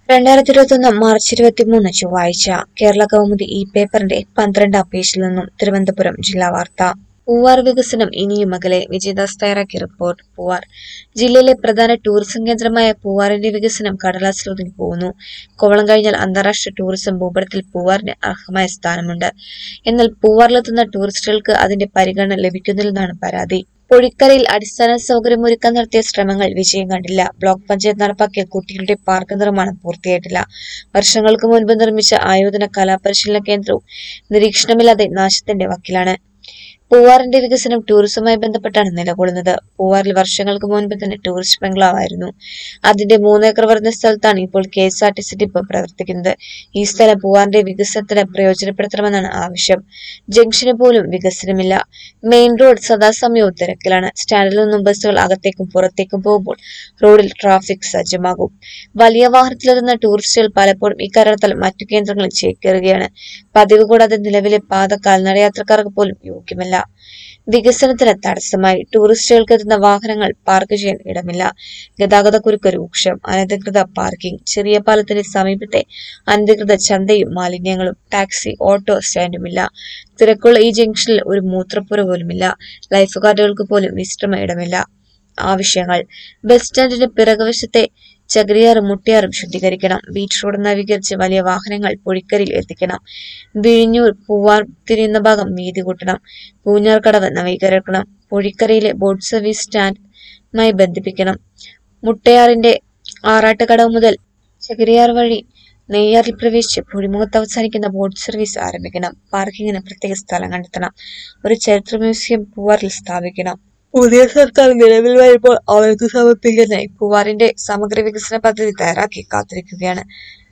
രണ്ടായിരത്തി ഇരുപത്തൊന്ന് മാർച്ച് ഇരുപത്തിമൂന്ന് ചൊവ്വാഴ്ച കേരള കൗമുദി ഈ പേപ്പറിന്റെ പന്ത്രണ്ടാം പേജിൽ നിന്നും തിരുവനന്തപുരം ജില്ലാ വാർത്ത പൂവാർ വികസനം ഇനിയും അകലെ വിജയദാസ് തയ്യാറാക്കിയ റിപ്പോർട്ട് പൂവാർ ജില്ലയിലെ പ്രധാന ടൂറിസം കേന്ദ്രമായ പൂവാറിന്റെ വികസനം കടലാസിൽ ഒതുങ്ങി പോകുന്നു കോവളം കഴിഞ്ഞാൽ അന്താരാഷ്ട്ര ടൂറിസം ഭൂപടത്തിൽ പൂവാറിന് അർഹമായ സ്ഥാനമുണ്ട് എന്നാൽ പൂവാറിലെത്തുന്ന ടൂറിസ്റ്റുകൾക്ക് അതിന്റെ പരിഗണന ലഭിക്കുന്നില്ലെന്നാണ് പരാതി പൊഴിക്കരയിൽ അടിസ്ഥാന സൗകര്യമൊരുക്കാൻ നടത്തിയ ശ്രമങ്ങൾ വിജയം കണ്ടില്ല ബ്ലോക്ക് പഞ്ചായത്ത് നടപ്പാക്കിയ കുട്ടികളുടെ പാർക്ക് നിർമ്മാണം പൂർത്തിയായിട്ടില്ല വർഷങ്ങൾക്ക് മുൻപ് നിർമ്മിച്ച ആയോധന കലാപരിശീലന കേന്ദ്രവും നിരീക്ഷണമില്ലാതെ നാശത്തിന്റെ വക്കിലാണ് പൂവാറിന്റെ വികസനം ടൂറിസവുമായി ബന്ധപ്പെട്ടാണ് നിലകൊള്ളുന്നത് പൂവാറിൽ വർഷങ്ങൾക്ക് മുൻപ് തന്നെ ടൂറിസ്റ്റ് ബംഗ്ലാവായിരുന്നു അതിന്റെ മൂന്നേക്കർ വരുന്ന സ്ഥലത്താണ് ഇപ്പോൾ K S R T C depot പ്രവർത്തിക്കുന്നത് ഈ സ്ഥലം പൂവാറിന്റെ വികസനത്തിന് പ്രയോജനപ്പെടുത്തണമെന്നാണ് ആവശ്യം ജംഗ്ഷന് പോലും വികസനമില്ല മെയിൻ റോഡ് സദാസമയവും തിരക്കിലാണ് സ്റ്റാൻഡിൽ നിന്നും ബസ്സുകൾ അകത്തേക്കും പുറത്തേക്കും പോകുമ്പോൾ റോഡിൽ ട്രാഫിക് സജ്ജമാകും വലിയ വാഹനത്തിലെത്തുന്ന ടൂറിസ്റ്റുകൾ പലപ്പോഴും ഇക്കാരണത്താൽ മറ്റു കേന്ദ്രങ്ങളിൽ ചേക്കേറുകയാണ് പതിവ് കൂടാതെ നിലവിലെ പാത കാൽനടയാത്രക്കാർക്ക് പോലും യോഗ്യമല്ല വികസനത്തിന് തടസ്സമായി ടൂറിസ്റ്റുകൾക്ക് എത്തുന്ന വാഹനങ്ങൾ പാർക്ക് ചെയ്യാൻ ഇടമില്ല ഗതാഗതക്കുരുക്ക് രൂക്ഷം അനധികൃത പാർക്കിംഗ് ചെറിയ പാലത്തിന്റെ സമീപത്തെ അനധികൃത ചന്തയും മാലിന്യങ്ങളും ടാക്സി ഓട്ടോ സ്റ്റാൻഡുമില്ല തിരക്കുള്ള ഈ ജംഗ്ഷനിൽ ഒരു മൂത്രപ്പുര പോലുമില്ല ലൈഫ് ഗാർഡുകൾക്ക് പോലും വിശ്രമ ഇടമില്ല ആവശ്യങ്ങൾ ബസ് സ്റ്റാൻഡിന് പിറകുവശത്തെ ചകിരിയാറും മുട്ടിയാറും ശുദ്ധീകരിക്കണം ബീച്ച് റോഡ് നവീകരിച്ച് വലിയ വാഹനങ്ങൾ പൊഴിക്കരയിൽ എത്തിക്കണം വിഴിഞ്ഞൂർ പൂവാർ തിരിയുന്ന ഭാഗം വീതി കൂട്ടണം പൂഞ്ഞാർ കടവ് നവീകരിക്കണം പൊഴിക്കരയിലെ ബോട്ട് സർവീസ് സ്റ്റാൻഡുമായി ബന്ധിപ്പിക്കണം മുട്ടയാറിന്റെ ആറാട്ടുകടവ് മുതൽ ചകിരിയാർ വഴി നെയ്യാറിൽ പ്രവേശിച്ച് പുഴിമുഖത്ത് അവസാനിക്കുന്ന ബോട്ട് സർവീസ് ആരംഭിക്കണം പാർക്കിങ്ങിന് പ്രത്യേക സ്ഥലം കണ്ടെത്തണം ഒരു ചരിത്ര മ്യൂസിയം പൂവാറിൽ സ്ഥാപിക്കണം പുതിയ സർക്കാർ നിലവിൽ വരുമ്പോൾ അവർക്ക് സമർപ്പിക്കാനായി പൂവാറിന്റെ സമഗ്ര വികസന പദ്ധതി തയ്യാറാക്കി കാത്തിരിക്കുകയാണ്